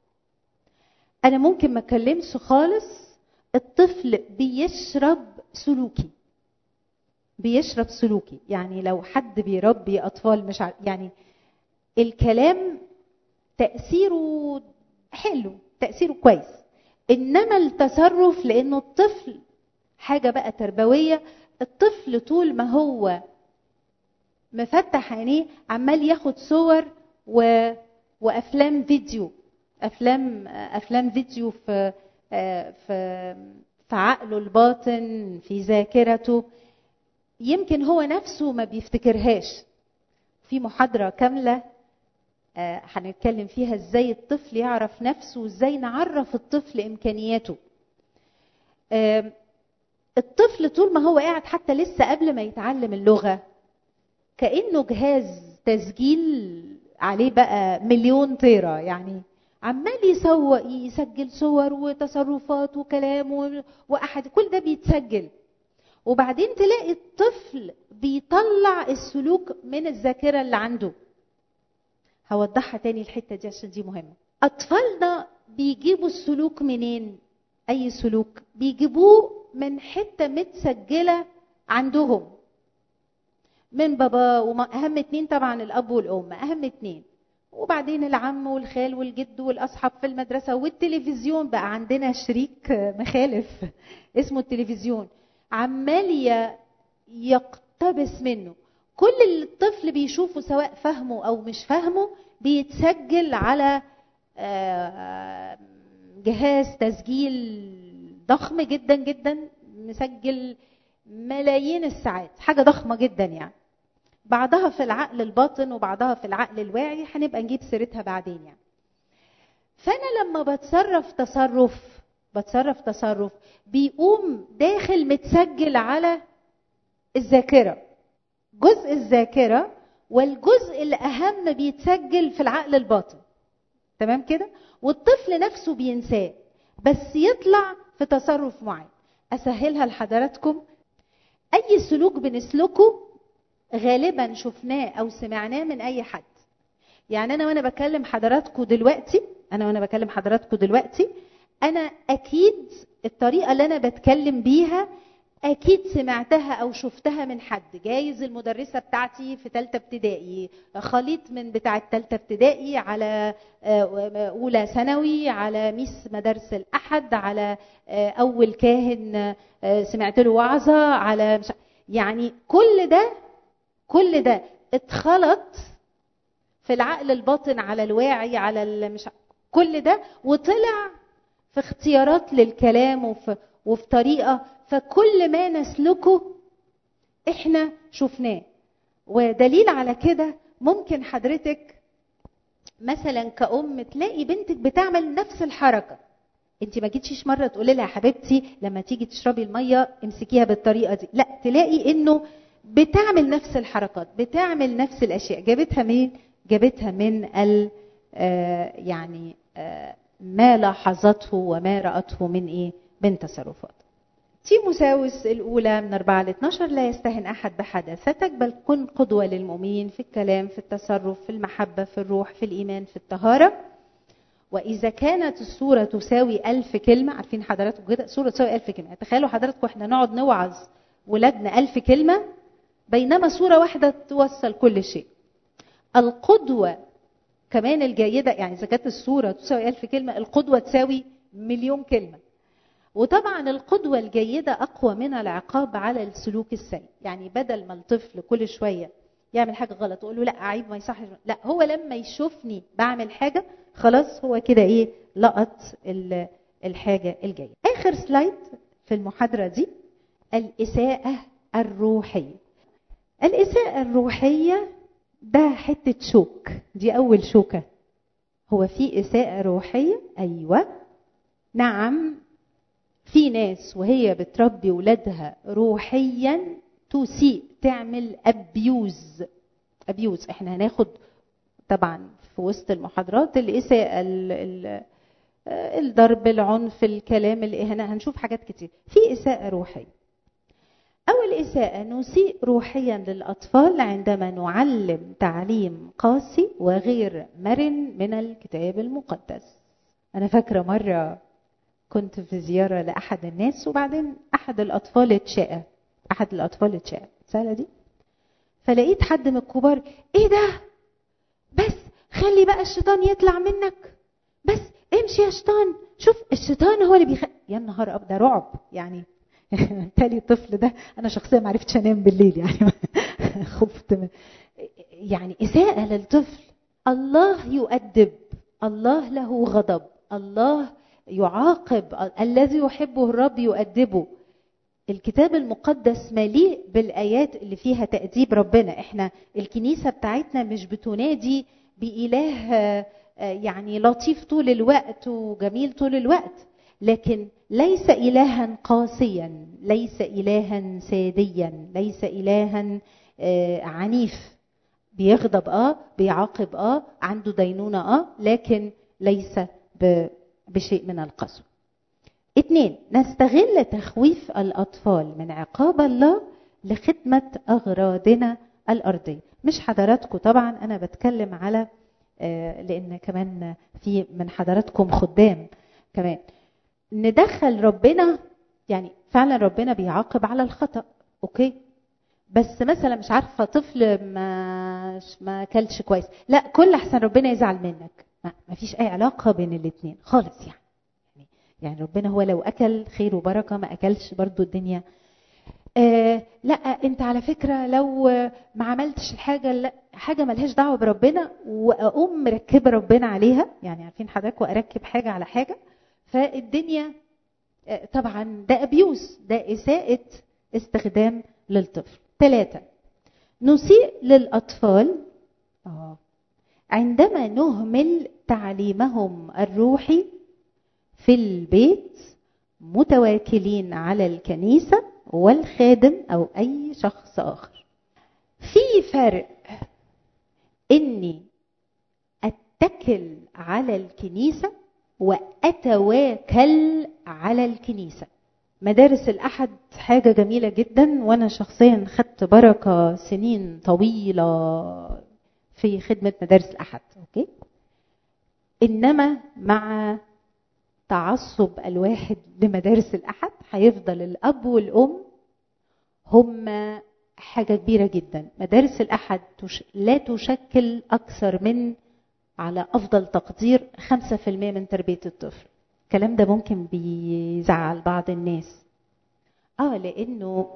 أنا ممكن ما أكلمش خالص الطفل بيشرب سلوكي بيشرب سلوكي يعني لو حد بيربي اطفال مش عارف يعني الكلام تاثيره حلو تاثيره كويس انما التصرف لانه الطفل حاجه بقى تربويه الطفل طول ما هو مفتح عينيه عمال ياخد صور و... وافلام فيديو افلام افلام فيديو في في في عقله الباطن في ذاكرته يمكن هو نفسه ما بيفتكرهاش في محاضرة كاملة هنتكلم فيها ازاي الطفل يعرف نفسه وازاي نعرف الطفل امكانياته الطفل طول ما هو قاعد حتى لسه قبل ما يتعلم اللغة كأنه جهاز تسجيل عليه بقى مليون طيرة يعني عمال يسوق يسجل صور وتصرفات وكلام واحد كل ده بيتسجل وبعدين تلاقي الطفل بيطلع السلوك من الذاكره اللي عنده هوضحها تاني الحته دي عشان دي مهمه اطفالنا بيجيبوا السلوك منين اي سلوك بيجيبوه من حته متسجله عندهم من بابا واهم اتنين طبعا الاب والام اهم اتنين وبعدين العم والخال والجد والاصحاب في المدرسه والتلفزيون بقى عندنا شريك مخالف اسمه التلفزيون عمال يقتبس منه كل اللي الطفل بيشوفه سواء فهمه او مش فاهمه بيتسجل على جهاز تسجيل ضخم جدا جدا مسجل ملايين الساعات حاجه ضخمه جدا يعني بعضها في العقل الباطن وبعضها في العقل الواعي هنبقى نجيب سيرتها بعدين يعني فانا لما بتصرف تصرف بتصرف تصرف بيقوم داخل متسجل على الذاكره جزء الذاكره والجزء الاهم بيتسجل في العقل الباطن تمام كده والطفل نفسه بينساه بس يطلع في تصرف معين اسهلها لحضراتكم اي سلوك بنسلكه غالبا شفناه او سمعناه من اي حد يعني انا وانا بكلم حضراتكم دلوقتي انا وانا بكلم حضراتكم دلوقتي انا اكيد الطريقه اللي انا بتكلم بيها اكيد سمعتها او شفتها من حد جايز المدرسه بتاعتي في ثالثه ابتدائي خليط من بتاعه ثالثه ابتدائي على اولى ثانوي على ميس مدارس الاحد على اول كاهن سمعت له وعظه على مش يعني كل ده كل ده اتخلط في العقل الباطن على الواعي على مش كل ده وطلع في اختيارات للكلام وفي, وفي طريقة فكل ما نسلكه احنا شفناه ودليل على كده ممكن حضرتك مثلا كأم تلاقي بنتك بتعمل نفس الحركة انت ما جيتيش مره تقولي لها يا حبيبتي لما تيجي تشربي الميه امسكيها بالطريقه دي لا تلاقي انه بتعمل نفس الحركات بتعمل نفس الاشياء جابتها من جابتها من ال آه يعني آه ما لاحظته وما راته من ايه من تصرفات تيموساوس الأولى من 4 ل 12 لا يستهن أحد بحداثتك بل كن قدوة للمؤمنين في الكلام في التصرف في المحبة في الروح في الإيمان في الطهارة وإذا كانت الصورة تساوي ألف كلمة عارفين حضراتكم كده صورة تساوي ألف كلمة تخيلوا حضراتكم إحنا نقعد نوعظ ولادنا ألف كلمة بينما صورة واحدة توصل كل شيء القدوة كمان الجيدة يعني إذا كانت الصورة تساوي ألف كلمة القدوة تساوي مليون كلمة وطبعا القدوة الجيدة أقوى من العقاب على السلوك السيء يعني بدل ما الطفل كل شوية يعمل حاجة غلط وأقول له لا عيب ما يصحش لا هو لما يشوفني بعمل حاجة خلاص هو كده إيه لقط الحاجة الجيدة آخر سلايد في المحاضرة دي الإساءة الروحية الإساءة الروحية ده حتة شوك دي أول شوكة هو في إساءة روحية أيوة نعم في ناس وهي بتربي ولادها روحيا تسيء تعمل ابيوز ابيوز احنا هناخد طبعا في وسط المحاضرات الاساءه الضرب العنف الكلام الاهانه هنشوف حاجات كتير في اساءه روحيه اول اساءه نسيء روحيا للاطفال عندما نعلم تعليم قاسي وغير مرن من الكتاب المقدس انا فاكره مره كنت في زيارة لأحد الناس وبعدين أحد الأطفال اتشاء أحد الأطفال اتشاء السهلة دي فلقيت حد من الكبار إيه ده بس خلي بقى الشيطان يطلع منك بس امشي يا شيطان شوف الشيطان هو اللي بيخ... يا نهار أب ده رعب يعني تالي الطفل ده أنا شخصيا ما عرفتش أنام بالليل يعني خفت من يعني إساءة للطفل الله يؤدب الله له غضب الله يعاقب الذي يحبه الرب يؤدبه الكتاب المقدس مليء بالايات اللي فيها تاديب ربنا احنا الكنيسه بتاعتنا مش بتنادي باله يعني لطيف طول الوقت وجميل طول الوقت لكن ليس الها قاسيا ليس الها ساديا ليس الها عنيف بيغضب اه بيعاقب اه عنده دينونه اه لكن ليس ب بشيء من القسوة اثنين نستغل تخويف الأطفال من عقاب الله لخدمة أغراضنا الأرضية مش حضراتكم طبعا أنا بتكلم على لأن كمان في من حضراتكم خدام كمان ندخل ربنا يعني فعلا ربنا بيعاقب على الخطأ أوكي بس مثلا مش عارفه طفل ما ما اكلش كويس لا كل احسن ربنا يزعل منك ما فيش اي علاقه بين الاثنين خالص يعني يعني ربنا هو لو اكل خير وبركه ما اكلش برضو الدنيا آه لا انت على فكره لو ما عملتش الحاجه لا حاجه ملهاش دعوه بربنا واقوم مركبه ربنا عليها يعني عارفين حضرتك واركب حاجه على حاجه فالدنيا آه طبعا ده ابيوز ده اساءه استخدام للطفل ثلاثه نسيء للاطفال اه عندما نهمل تعليمهم الروحي في البيت متواكلين على الكنيسة والخادم أو أي شخص آخر في فرق إني أتكل على الكنيسة وأتواكل على الكنيسة مدارس الأحد حاجة جميلة جدا وأنا شخصيا خدت بركة سنين طويلة في خدمة مدارس الأحد أوكي إنما مع تعصب الواحد لمدارس الأحد هيفضل الأب والأم هم حاجة كبيرة جدا مدارس الأحد لا تشكل أكثر من على أفضل تقدير 5% من تربية الطفل الكلام ده ممكن بيزعل بعض الناس اه لانه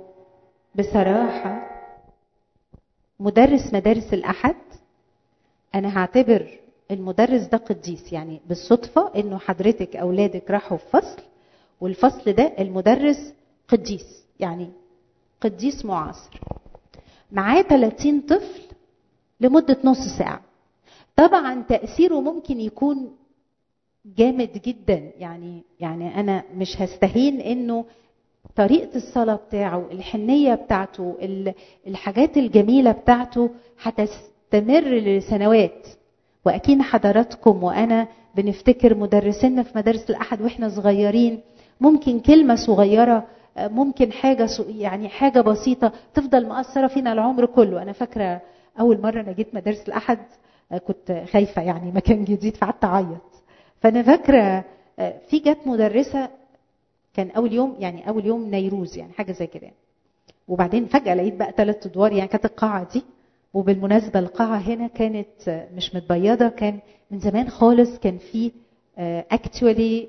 بصراحه مدرس مدارس الاحد انا هعتبر المدرس ده قديس يعني بالصدفه انه حضرتك اولادك راحوا في فصل والفصل ده المدرس قديس يعني قديس معاصر معاه 30 طفل لمده نص ساعه طبعا تاثيره ممكن يكون جامد جدا يعني يعني انا مش هستهين انه طريقه الصلاه بتاعه الحنيه بتاعته الحاجات الجميله بتاعته هتستمر لسنوات واكيد حضراتكم وانا بنفتكر مدرسينا في مدارس الاحد واحنا صغيرين ممكن كلمه صغيره ممكن حاجه يعني حاجه بسيطه تفضل مأثره فينا العمر كله انا فاكره اول مره انا جيت مدارس الاحد كنت خايفه يعني مكان جديد فقعدت اعيط فانا فاكره في جت مدرسه كان اول يوم يعني اول يوم نيروز يعني حاجه زي كده وبعدين فجاه لقيت بقى ثلاث ادوار يعني كانت القاعه دي وبالمناسبه القاعه هنا كانت مش متبيضه كان من زمان خالص كان في اكشولي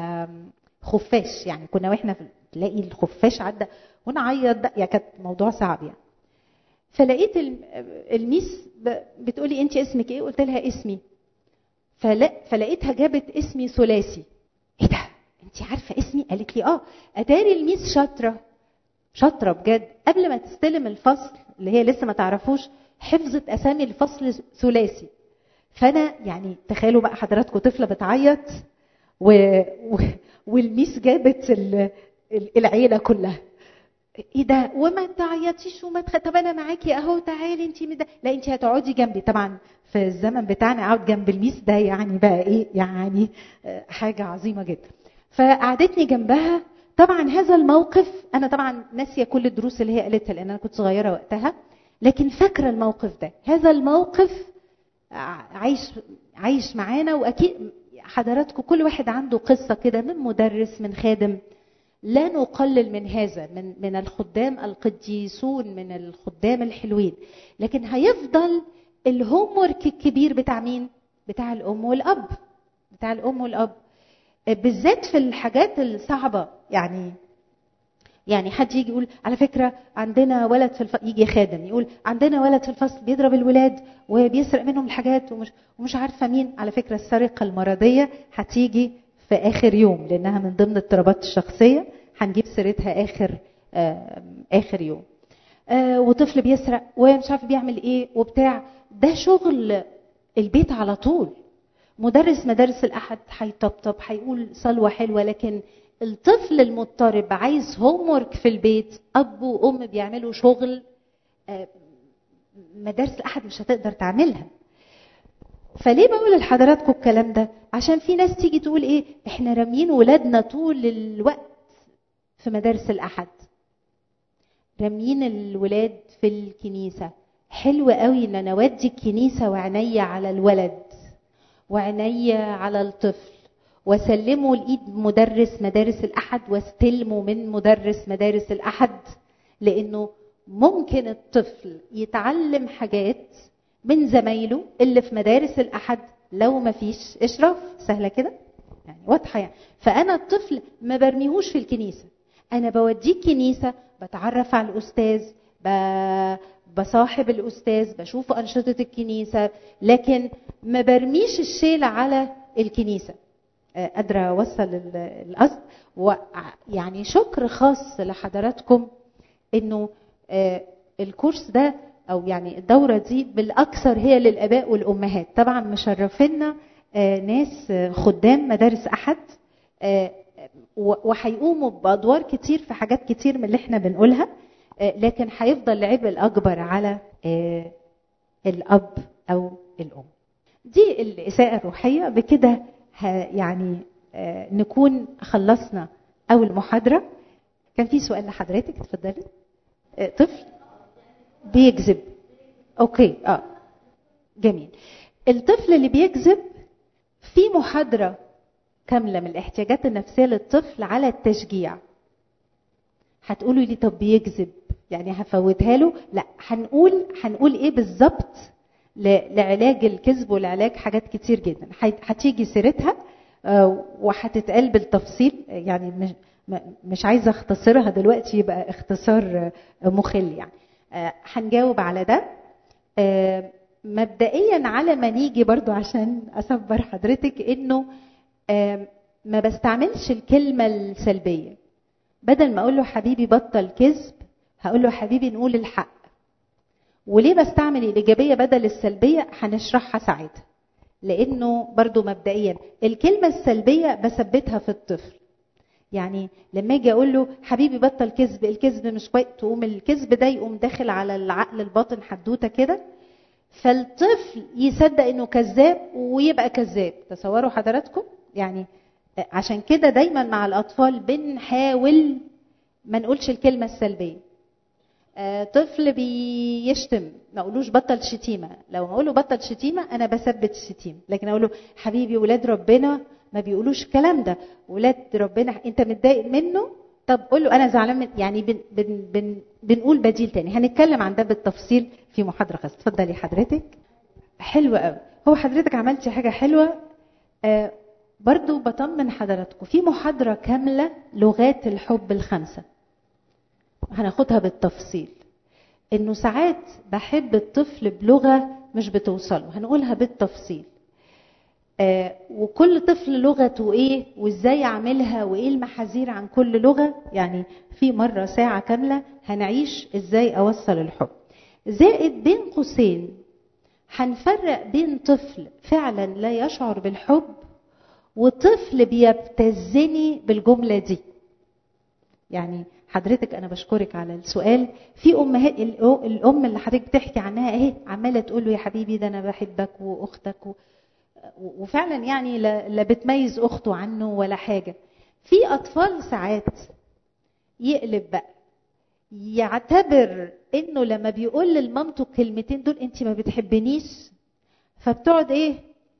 خفاش يعني كنا واحنا تلاقي الخفاش عدى ونعيط بقى يعني كانت موضوع صعب يعني فلقيت الميس بتقولي انت اسمك ايه قلت لها اسمي فلا فلقيتها جابت اسمي ثلاثي ايه ده انت عارفه اسمي قالت لي اه اتاري الميس شاطره شاطره بجد قبل ما تستلم الفصل اللي هي لسه ما تعرفوش حفظت اسامي الفصل ثلاثي فانا يعني تخيلوا بقى حضراتكم طفله بتعيط و... و... والميس جابت ال... العيله كلها ايه ده وما تعيطيش وما تخ... طب انا معاكي اهو تعالي انت مد... لا انت هتقعدي جنبي طبعا في الزمن بتاعنا اقعد جنب الميس ده يعني بقى ايه يعني حاجه عظيمه جدا فقعدتني جنبها طبعا هذا الموقف انا طبعا ناسيه كل الدروس اللي هي قالتها لان انا كنت صغيره وقتها لكن فاكره الموقف ده هذا الموقف عايش عايش معانا واكيد حضراتكم كل واحد عنده قصه كده من مدرس من خادم لا نقلل من هذا من من الخدام القديسون من الخدام الحلوين لكن هيفضل الهوم ورك الكبير بتاع مين بتاع الام والاب بتاع الام والاب بالذات في الحاجات الصعبه يعني يعني حد يجي يقول على فكره عندنا ولد في الف... يجي خادم يقول عندنا ولد في الفصل بيضرب الولاد وبيسرق منهم الحاجات ومش ومش عارفه مين على فكره السرقه المرضيه هتيجي في اخر يوم لانها من ضمن اضطرابات الشخصيه هنجيب سيرتها اخر آه اخر يوم آه وطفل بيسرق ومش عارف بيعمل ايه وبتاع ده شغل البيت على طول مدرس مدارس الاحد هيطبطب هيقول صلوه حلوه لكن الطفل المضطرب عايز هوم ورك في البيت اب وام بيعملوا شغل آه مدارس الاحد مش هتقدر تعملها فليه بقول لحضراتكم الكلام ده عشان في ناس تيجي تقول ايه احنا راميين ولادنا طول الوقت في مدارس الاحد راميين الولاد في الكنيسه حلو قوي ان انا اودي الكنيسه وعينيا على الولد وعينيا على الطفل واسلمه لايد مدرس مدارس الاحد واستلمه من مدرس مدارس الاحد لانه ممكن الطفل يتعلم حاجات من زمايله اللي في مدارس الاحد لو ما فيش اشراف سهله كده يعني واضحه يعني فانا الطفل ما برميهوش في الكنيسه انا بوديه الكنيسه بتعرف على الاستاذ ب... بصاحب الاستاذ بشوف انشطه الكنيسه لكن ما برميش الشيل على الكنيسه قادره اوصل القصد ويعني شكر خاص لحضراتكم انه الكورس ده او يعني الدوره دي بالاكثر هي للاباء والامهات طبعا مشرفينا ناس خدام مدارس احد وهيقوموا بادوار كتير في حاجات كتير من اللي احنا بنقولها لكن هيفضل العبء الاكبر على الاب او الام دي الاساءه الروحيه بكده يعني نكون خلصنا اول محاضره كان في سؤال لحضرتك اتفضلي طفل بيكذب اوكي اه جميل الطفل اللي بيكذب في محاضره كامله من الاحتياجات النفسيه للطفل على التشجيع هتقولوا لي طب بيكذب يعني هفوتها له لا هنقول هنقول ايه بالظبط لعلاج الكذب والعلاج حاجات كتير جدا هتيجي سيرتها وهتتقال بالتفصيل يعني مش مش عايزه اختصرها دلوقتي يبقى اختصار مخل يعني هنجاوب على ده مبدئيا على ما نيجي برضو عشان اصبر حضرتك انه ما بستعملش الكلمة السلبية بدل ما اقول له حبيبي بطل كذب هقول له حبيبي نقول الحق وليه بستعمل الايجابية بدل السلبية هنشرحها ساعتها لانه برضو مبدئيا الكلمة السلبية بثبتها في الطفل يعني لما اجي اقول له حبيبي بطل كذب الكذب مش كويس تقوم الكذب ده يقوم داخل على العقل الباطن حدوته كده فالطفل يصدق انه كذاب ويبقى كذاب تصوروا حضراتكم يعني عشان كده دايما مع الاطفال بنحاول ما نقولش الكلمه السلبيه طفل بيشتم ما اقولوش بطل شتيمه لو اقول له بطل شتيمه انا بثبت الشتيمه لكن اقول له حبيبي ولاد ربنا ما بيقولوش الكلام ده ولاد ربنا انت متضايق منه طب قول له انا زعلان من يعني بن بن بن بنقول بديل تاني هنتكلم عن ده بالتفصيل في محاضره خاصه اتفضلي حضرتك حلوه قوي هو حضرتك عملتي حاجه حلوه آه برضو بطمن حضراتكم في محاضره كامله لغات الحب الخمسه هناخدها بالتفصيل انه ساعات بحب الطفل بلغه مش بتوصله هنقولها بالتفصيل آه وكل طفل لغته ايه وازاي اعملها وايه المحاذير عن كل لغه يعني في مره ساعه كامله هنعيش ازاي اوصل الحب زائد بين قوسين هنفرق بين طفل فعلا لا يشعر بالحب وطفل بيبتزني بالجمله دي يعني حضرتك انا بشكرك على السؤال في امهات الام اللي حضرتك بتحكي عنها اهي عماله تقول له يا حبيبي ده انا بحبك واختك و... وفعلا يعني لا بتميز اخته عنه ولا حاجه في اطفال ساعات يقلب بقى يعتبر انه لما بيقول لمامته الكلمتين دول انت ما بتحبنيش فبتقعد ايه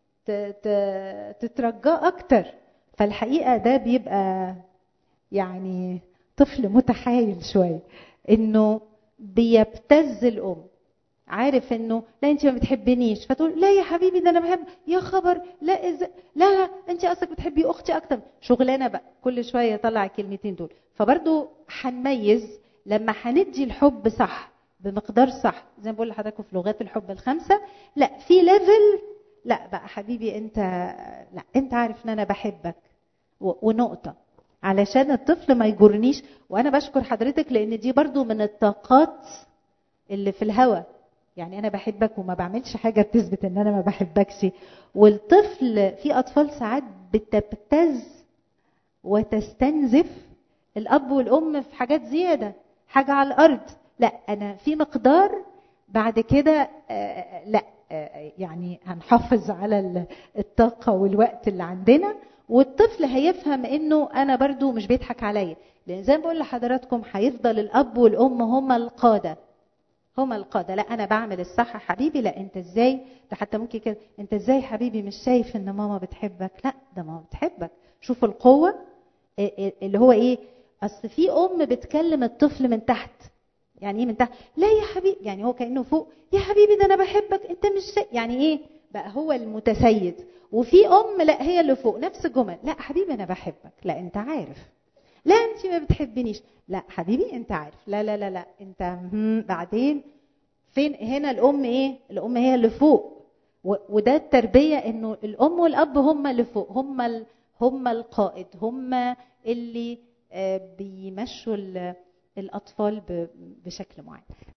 تترجاه اكتر فالحقيقه ده بيبقى يعني طفل متحايل شويه انه بيبتز الام عارف انه لا انت ما بتحبنيش فتقول لا يا حبيبي ده انا بحب يا خبر لا إز... لا لا انت اصلك بتحبي اختي اكتر شغلانه بقى كل شويه يطلع الكلمتين دول فبرضو هنميز لما هندي الحب صح بمقدار صح زي ما بقول لحضراتكم في لغات الحب الخمسه لا في ليفل لا بقى حبيبي انت لا انت عارف ان انا بحبك و... ونقطه علشان الطفل ما يجرنيش وانا بشكر حضرتك لان دي برضو من الطاقات اللي في الهوا يعني انا بحبك وما بعملش حاجه تثبت ان انا ما بحبكش والطفل في اطفال ساعات بتبتز وتستنزف الاب والام في حاجات زياده حاجه على الارض لا انا في مقدار بعد كده آه لا آه يعني هنحافظ على الطاقه والوقت اللي عندنا والطفل هيفهم انه انا برضو مش بيضحك عليا لان زي ما بقول لحضراتكم هيفضل الاب والام هما القاده هما القادة لا أنا بعمل الصح حبيبي لا أنت إزاي ده حتى ممكن كده أنت إزاي حبيبي مش شايف إن ماما بتحبك لا ده ماما بتحبك شوف القوة اللي هو إيه أصل في أم بتكلم الطفل من تحت يعني إيه من تحت لا يا حبيبي يعني هو كأنه فوق يا حبيبي ده أنا بحبك أنت مش شايف يعني إيه بقى هو المتسيد وفي أم لا هي اللي فوق نفس الجمل لا حبيبي أنا بحبك لا أنت عارف لا انت ما بتحبنيش لا حبيبي انت عارف لا لا لا لا انت بعدين فين هنا الام ايه الام هي اللي فوق وده التربيه انه الام والاب هم اللي فوق هم ال... هم القائد هم اللي بيمشوا الاطفال بشكل معين